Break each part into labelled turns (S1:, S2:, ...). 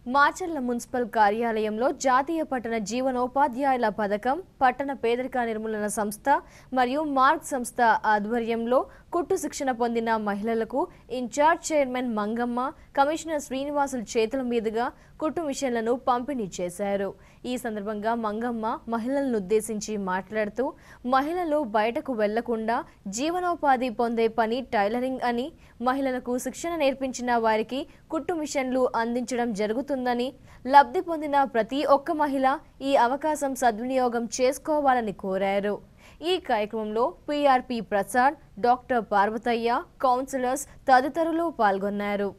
S1: Macherla municipal కార్యాలయంలో జాతీయ పట్టణ జీవనోపాధ్యాయుల పథకం పట్టణ పేదరిక నిర్మూలన సంస్థ మరియు మార్క్ సంస్థ ఆధ్వర్యంలో కుట్టు శిక్షణ పొందిన మహిళలకు in charge chairman Mangamma commissioner Srinivasulu చేతుల మీదుగా కుట్టు మిషన్లను పంపిణీ చేశారు ఈ సందర్భంగా మంగమ్మ మహిళలను ఉద్దేశించి మాట్లాడుతూ మహిళలు బయటకు వెళ్లకుండా జీవనోపాధి పొందే పని టైలరింగ్ అని మహిళలకు శిక్షణ నేర్పించిన వారికి కుట్టు మిషన్లు అందించడం జరుగుతుందని లబ్ధి పొందిన ప్రతి ఒక్క మహిళ ఈ అవకాశం సద్వినియోగం చేసుకోవాలని కోరారు ఈ కార్యక్రమంలో PRP Prasad doctor Parvathaiah councillors తదితరులు పాల్గొన్నారు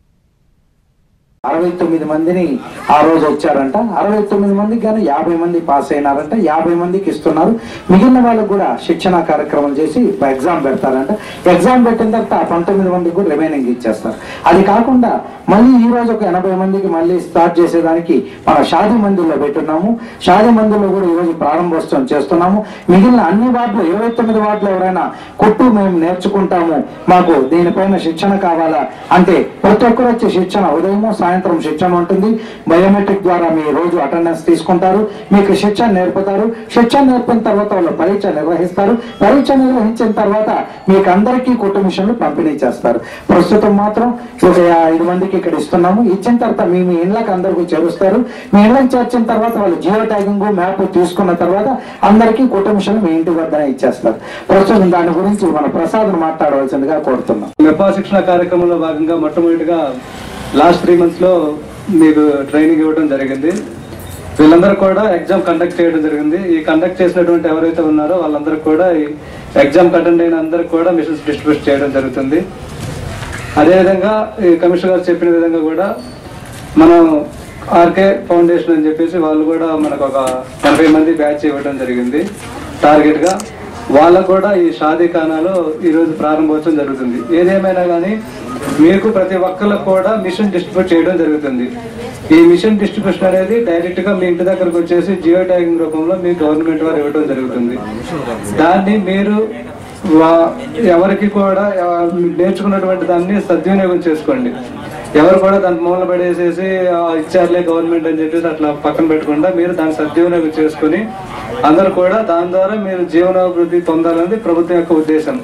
S2: అరవై తొమ్మిది మందిని ఆ రోజు వచ్చారంట అరవై తొమ్మిది మందికి గాను యాభై మంది పాస్ అయినారంట యాభై మందికి ఇస్తున్నారు మిగిలిన వాళ్ళకు కూడా శిక్షణ కార్యక్రమం చేసి ఎగ్జామ్ పెడతారంట ఎగ్జామ్ పెట్టిన తర్వాత ఆ పంతొమ్మిది మందికి కూడా రిమైనింగ్ ఇచ్చేస్తారు అది కాకుండా మళ్ళీ ఈ రోజు ఒక ఎనభై మందికి మళ్ళీ స్టార్ట్ చేసేదానికి మన షాదీ మందిర్లో పెట్టున్నాము షాదీ మందిర్లో కూడా ఈ రోజు ప్రారంభోత్సవం చేస్తున్నాము మిగిలిన అన్ని వార్డులు ఇరవై తొమ్మిది వార్డులు ఎవరైనా కొట్టు మేము నేర్చుకుంటాము మాకు దీనిపైన శిక్షణ కావాలా అంటే ప్రతి ఒక్కరు వచ్చే శిక్షణ ఉదయము సాయంత్రం శిక్షణ ఉంటుంది బయోమెట్రిక్ ద్వారా మీ రోజు అటెండెన్స్ తీసుకుంటారు మీకు శిక్షణ నేర్పుతారు శిక్షణ నేర్పిన తర్వాత వాళ్ళు పరీక్ష నిర్వహిస్తారు పరీక్ష నిర్వహించిన తర్వాత మీకు అందరికీ కుట్టు మిషన్లు పంపిణీ చేస్తారు ప్రస్తుతం మాత్రం ఒక ఐదు మందికి ఇక్కడ ఇస్తున్నాము ఇచ్చిన తర్వాత మీ మీ ఇళ్ళకి అందరికీ చేరుస్తారు మీ ఇళ్ళకి చేర్చిన తర్వాత వాళ్ళు జియో ట్యాగింగ్ మ్యాప్ తీసుకున్న తర్వాత అందరికీ కుట్టు మిషన్లు మీ ఇంటి వద్దనే ఇచ్చేస్తారు ప్రస్తుతం దాని గురించి మన ప్రసాద్ మాట్లాడవలసిందిగా కోరుతున్నాం
S3: మెపా శిక్షణ కార్యక్రమంలో భాగంగా మొట్టమొదటిగా లాస్ట్ త్రీ మంత్స్ లో మీకు ట్రైనింగ్ ఇవ్వడం జరిగింది వీళ్ళందరూ కూడా ఎగ్జామ్ కండక్ట్ చేయడం జరిగింది ఈ కండక్ట్ చేసినటువంటి ఎవరైతే ఉన్నారో వాళ్ళందరూ కూడా ఈ ఎగ్జామ్ అటెండ్ అయిన అందరికి కూడా మిషన్స్ డిస్ట్రిబ్యూట్ చేయడం జరుగుతుంది అదేవిధంగా ఈ కమిషనర్ గారు చెప్పిన విధంగా కూడా మనం ఆర్కే ఫౌండేషన్ అని చెప్పేసి వాళ్ళు కూడా మనకు ఒక ఎనభై మంది బ్యాచ్ ఇవ్వడం జరిగింది టార్గెట్ గా వాళ్ళకు కూడా ఈ షాదీ ఖానాలో ఈరోజు ప్రారంభోత్సవం జరుగుతుంది ఏదేమైనా కానీ మీకు ప్రతి ఒక్కరికి కూడా మిషన్ డిస్ట్రిబ్యూట్ చేయడం జరుగుతుంది ఈ మిషన్ డిస్ట్రిబ్యూషన్ అనేది డైరెక్ట్ గా మీ ఇంటి దగ్గరకు వచ్చేసి జియో ట్యాగింగ్ రూపంలో మీ గవర్నమెంట్ వారు ఇవ్వడం జరుగుతుంది దాన్ని మీరు వా- ఎవరికి కూడా ఎవ- నేర్చుకున్నటువంటి దాన్ని సద్వినియోగం చేసుకోండి ఎవరు కూడా దాని మూల పడేసేసి "ఆ, ఇచ్చారులే గవర్నమెంట్ అని చెప్పేసి అట్లా పక్కన పెట్టకుండా మీరు దాన్ని సద్వినియోగం చేసుకుని అందరూ కూడా దాని ద్వారా మీరు జీవనాభివృద్ధి పొందాలనేది ప్రభుత్వం యొక్క ఉద్దేశం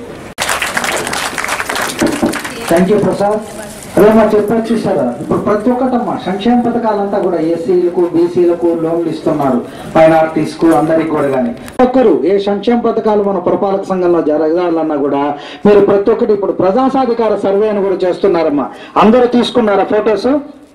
S2: థ్యాంక్ యూ ప్రసాద్ అదే మా చెప్పారు చూసారా ఇప్పుడు ప్రతి ఒక్కటమ్మా సంక్షేమ పథకాలంతా కూడా ఎస్సీలకు బీసీలకు లోన్లు ఇస్తున్నారు మైనార్టీస్ కు అందరికి కూడా కానీ ఒక్కరు ఏ సంక్షేమ పథకాలు మన పురపాలక సంఘంలో జరగాలన్నా కూడా మీరు ప్రతి ఒక్కటి ఇప్పుడు ప్రజాసాధికార సర్వే అని కూడా చేస్తున్నారమ్మా అందరూ తీసుకున్నారా ఫొటోస్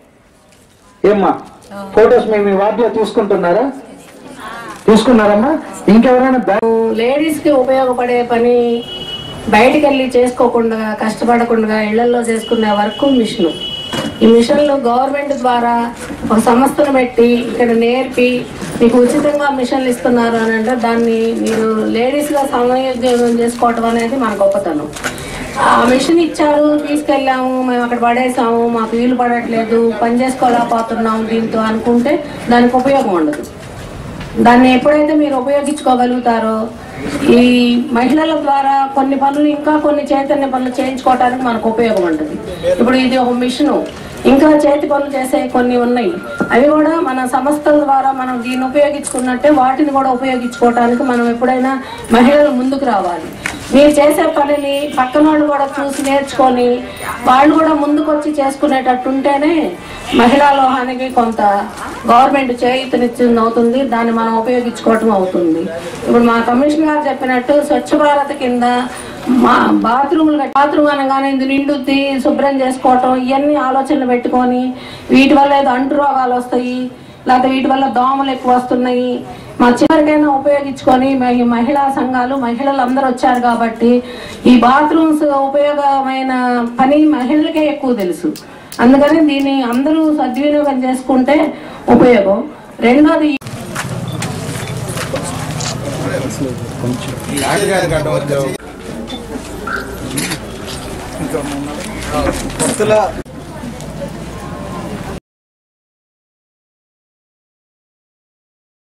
S2: ఏమ్మా ఫొటోస్ మేము మీ వార్డులో తీసుకుంటున్నారా తీసుకున్నారమ్మా ఇంకెవరైనా బ్యా-
S4: లేడీస్ కి ఉపయోగపడే పని బయటికి వెళ్ళి చేసుకోకుండా కష్టపడకుండా ఇళ్లలో చేసుకునే వరకు మిషన్ ఈ మిషన్లు గవర్నమెంట్ ద్వారా ఒక సంస్థను పెట్టి ఇక్కడ నేర్పి మీకు ఉచితంగా మిషన్లు ఇస్తున్నారు అని అంటే దాన్ని మీరు లేడీస్ గా సమయోద్యోగం చేసుకోవటం అనేది మన గొప్పతనం ఆ మిషన్ ఇచ్చారు తీసుకెళ్ళాము మేము అక్కడ పడేసాము మాకు వీలు పడట్లేదు పని చేసుకోలేకపోతున్నాము దీంతో అనుకుంటే దానికి ఉపయోగం ఉండదు దాన్ని ఎప్పుడైతే మీరు ఉపయోగించుకోగలుగుతారో ఈ మహిళల ద్వారా కొన్ని పనులు ఇంకా కొన్ని చైతన్య పనులు చేయించుకోవడానికి మనకు ఉపయోగం ఉంటుంది ఇప్పుడు ఇది ఒక మిషను ఇంకా చేతి పనులు చేసే కొన్ని ఉన్నాయి అవి కూడా మన సంస్థల ద్వారా మనం దీన్ని ఉపయోగించుకున్నట్టే వాటిని కూడా ఉపయోగించుకోవడానికి మనం ఎప్పుడైనా మహిళలు ముందుకు రావాలి మీరు చేసే పనిని పక్కన వాళ్ళు కూడా చూసి నేర్చుకొని వాళ్ళు కూడా ముందుకు వచ్చి చేసుకునేటట్టు ఉంటేనే మహిళా లోహానికి కొంత గవర్నమెంట్ చేయూతనిచ్చింది అవుతుంది దాన్ని మనం ఉపయోగించుకోవటం అవుతుంది ఇప్పుడు మా కమిషనర్ గారు చెప్పినట్టు స్వచ్ఛ భారత్ కింద మా బాత్రూములు బాత్రూమ్ అనగానే ఇది నిండుద్ది శుభ్రం చేసుకోవటం ఇవన్నీ ఆలోచనలు పెట్టుకొని వీటి వల్ల ఏదో అంటు రోగాలు వస్తాయి లేకపోతే వీటి వల్ల దోమలు ఎక్కువ వస్తున్నాయి మా చివరికైనా ఉపయోగించుకొని మహి- మహిళా సంఘాలు మహిళలు అందరూ వచ్చారు కాబట్టి ఈ బాత్రూమ్స్ ఉపయోగమైన పని మహిళలకే ఎక్కువ తెలుసు అందుకని దీన్ని అందరూ సద్వినియోగం చేసుకుంటే ఉపయోగం రెండోది
S5: భక్తుల